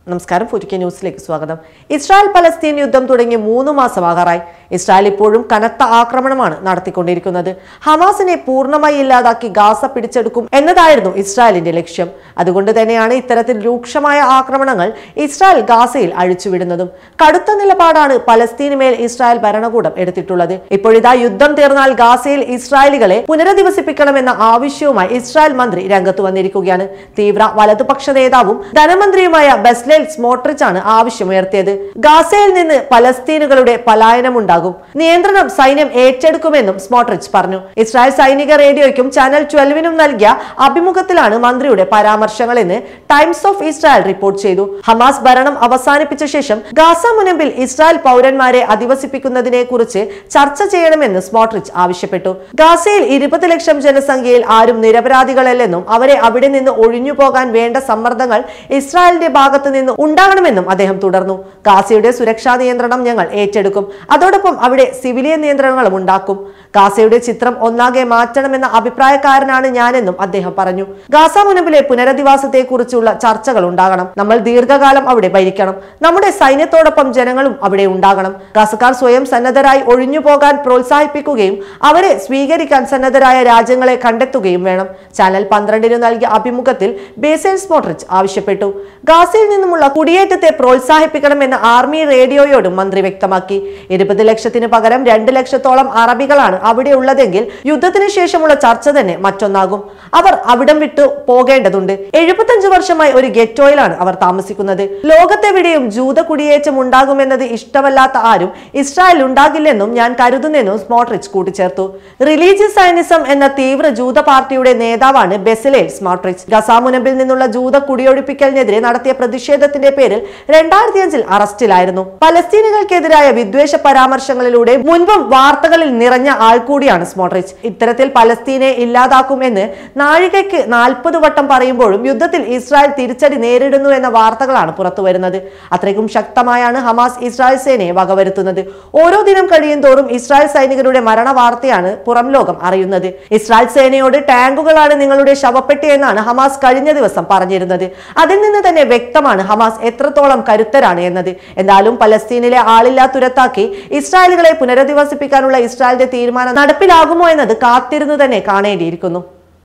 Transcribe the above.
നമസ്കാരം ഫുറ്റിക്ക ന്യൂസിലേക്ക് സ്വാഗതം ഇസ്രായേൽ പലസ്തീൻ യുദ്ധം തുടങ്ങി മൂന്ന് മാസമാകാറായി ഇസ്രായേൽ ഇപ്പോഴും കനത്ത ആക്രമണമാണ് നടത്തിക്കൊണ്ടിരിക്കുന്നത് ഹമാസിനെ പൂർണ്ണമായി ഇല്ലാതാക്കി ഗാസ പിടിച്ചെടുക്കും എന്നതായിരുന്നു ഇസ്രായേലിന്റെ ലക്ഷ്യം അതുകൊണ്ട് തന്നെയാണ് ഇത്തരത്തിൽ രൂക്ഷമായ ആക്രമണങ്ങൾ ഇസ്രായേൽ ഗാസയിൽ അഴിച്ചുവിടുന്നതും കടുത്ത നിലപാടാണ് പലസ്തീന് മേൽ ഇസ്രായേൽ ഭരണകൂടം എടുത്തിട്ടുള്ളത് ഇപ്പോഴിതാ യുദ്ധം തീർന്നാൽ ഗാസയിൽ ഇസ്രായേലികളെ പുനരധിവസിപ്പിക്കണമെന്ന ആവശ്യവുമായി ഇസ്രായേൽ മന്ത്രി രംഗത്ത് വന്നിരിക്കുകയാണ് തീവ്ര വലതുപക്ഷ നേതാവും ധനമന്ത്രിയുമായ ബെസ്ലേൽ സ്മോട്രിച്ച് ആണ് ആവശ്യമുയർത്തിയത് ഗാസയിൽ നിന്ന് പലസ്തീനുകളുടെ പലായനമുണ്ടാകും നിയന്ത്രണം സൈന്യം ഏറ്റെടുക്കുമെന്നും സ്മോട്രിച്ച് പറഞ്ഞു ഇസ്രായേൽ സൈനിക റേഡിയോയ്ക്കും ചാനൽ ട്വൽവിനും നൽകിയ അഭിമുഖത്തിലാണ് മന്ത്രിയുടെ പരാമർശങ്ങളെന്ന് ടൈംസ് ഓഫ് ഇസ്രായേൽ റിപ്പോർട്ട് ചെയ്തു ഹമാസ് ഭരണം അവസാനിപ്പിച്ച ശേഷം ഗാസ മുനമ്പിൽ ഇസ്രായേൽ പൗരന്മാരെ അധിവസിപ്പിക്കുന്നതിനെ കുറിച്ച് ചർച്ച ചെയ്യണമെന്ന് സ്മോട്രിച്ച് ആവശ്യപ്പെട്ടു ഗാസയിൽ ഇരുപത് ലക്ഷം ജനസംഖ്യയിൽ ആരും നിരപരാധികളല്ലെന്നും അവരെ അവിടെ നിന്ന് ഒഴിഞ്ഞു പോകാൻ വേണ്ട സമ്മർദ്ദങ്ങൾ ഇസ്രായേലിന്റെ ഭാഗത്ത് നിന്ന് ഉണ്ടാകണമെന്നും അദ്ദേഹം തുടർന്നു ഗാസയുടെ സുരക്ഷാ നിയന്ത്രണം ഞങ്ങൾ ഏറ്റെടുക്കും അതോടൊപ്പം അവിടെ സിവിലിയൻ നിയന്ത്രണങ്ങളും ഉണ്ടാക്കും ഗാസയുടെ ചിത്രം ഒന്നാകെ മാറ്റണമെന്ന അഭിപ്രായക്കാരനാണ് ഞാനെന്നും അദ്ദേഹം പറഞ്ഞു ഗാസ മുനമ്പിലെ പുനരധിവാസത്തെ കുറിച്ചുള്ള ചർച്ചകൾ ഉണ്ടാകണം നമ്മൾ ദീർഘകാലം അവിടെ ഭരിക്കണം നമ്മുടെ സൈന്യത്തോടൊപ്പം ജനങ്ങളും അവിടെ ഉണ്ടാകണം ഗാസക്കാർ സ്വയം സന്നദ്ധരായി ഒഴിഞ്ഞു പോകാൻ പ്രോത്സാഹിപ്പിക്കുകയും അവരെ സ്വീകരിക്കാൻ സന്നദ്ധരായ രാജ്യങ്ങളെ കണ്ടെത്തുകയും വേണം ചാനൽ പന്ത്രണ്ടിന് നൽകിയ അഭിമുഖത്തിൽ ബേസൽ സ്മോട്രിച്ച് ആവശ്യപ്പെട്ടു ഗാസയിൽ നിന്നുമുള്ള കുടിയേറ്റത്തെ പ്രോത്സാഹിപ്പിക്കണമെന്ന് ആർമി റേഡിയോയോടും മന്ത്രി വ്യക്തമാക്കി ഇരുപത് ലക്ഷത്തിന് പകരം രണ്ട് ലക്ഷത്തോളം അറബികളാണ് അവിടെ ഉള്ളതെങ്കിൽ യുദ്ധത്തിന് ശേഷമുള്ള ചർച്ച തന്നെ മറ്റൊന്നാകും അവർ അവിടം വിട്ടു പോകേണ്ടതുണ്ട് എഴുപത്തഞ്ചു വർഷമായി ഒരു ഗെറ്റോയിലാണ് അവർ താമസിക്കുന്നത് ലോകത്തെവിടെയും ജൂത കുടിയേറ്റം ഉണ്ടാകുമെന്നത് ഇഷ്ടമല്ലാത്ത ആരും ഇസ്രായേൽ ഉണ്ടാകില്ലെന്നും ഞാൻ കരുതുന്നെന്നും സ്മോട്രിച്ച് കൂട്ടിച്ചേർത്തു റിലീജിയസ് സയനിസം എന്ന തീവ്ര ജൂത പാർട്ടിയുടെ നേതാവാണ് ബെസലേൽ സ്മോട്രിച്ച് ഗസാമുനമ്പിൽ നിന്നുള്ള ജൂത കുടിയൊഴിപ്പിക്കലിനെതിരെ നടത്തിയ പ്രതിഷേധത്തിന്റെ പേരിൽ രണ്ടായിരത്തി അഞ്ചിൽ അറസ്റ്റിലായിരുന്നു പലസ്തീനുകൾക്കെതിരായ വിദ്വേഷ പരാമർശങ്ങളിലൂടെ മുൻപും വാർത്തകളിൽ നിറഞ്ഞ ആൾ കൂടിയാണ് സ്മോട്രിച്ച് ഇത്തരത്തിൽ പലസ്തീനെ ഇല്ലാതാക്കും എന്ന് നാഴികയ്ക്ക് നാൽപ്പത് വട്ടം പറയുമ്പോഴും യുദ്ധത്തിൽ ഇസ്രായേൽ തിരിച്ചടി നേരിടുന്നു എന്ന വാർത്തകളാണ് പുറത്തുവരുന്നത് അത്രയ്ക്കും ശക്തമായാണ് ഹമാസ് ഇസ്രായേൽ സേനയെ വകവരുത്തുന്നത് ഓരോ ദിനം കഴിയും തോറും ഇസ്രായേൽ സൈനികരുടെ മരണ വാർത്തയാണ് പുറം ലോകം അറിയുന്നത് ഇസ്രായേൽ സേനയോട് ടാങ്കുകളാണ് നിങ്ങളുടെ ശവപ്പെട്ടി എന്നാണ് ഹമാസ് കഴിഞ്ഞ ദിവസം പറഞ്ഞിരുന്നത് അതിൽ നിന്ന് തന്നെ വ്യക്തമാണ് ഹമാസ് എത്രത്തോളം കരുത്തരാണ് എന്നത് എന്തായാലും പലസ്തീനിലെ ആളില്ലാ തുരത്താക്കി ഇസ്രായേലുകളെ പുനരധിവസിപ്പിക്കാനുള്ള ഇസ്രായേലിന്റെ തീരുമാനം നടപ്പിലാകുമോ എന്നത് കാത്തിരുന്നു തന്നെ കാണേണ്ടിയിരിക്കുന്നു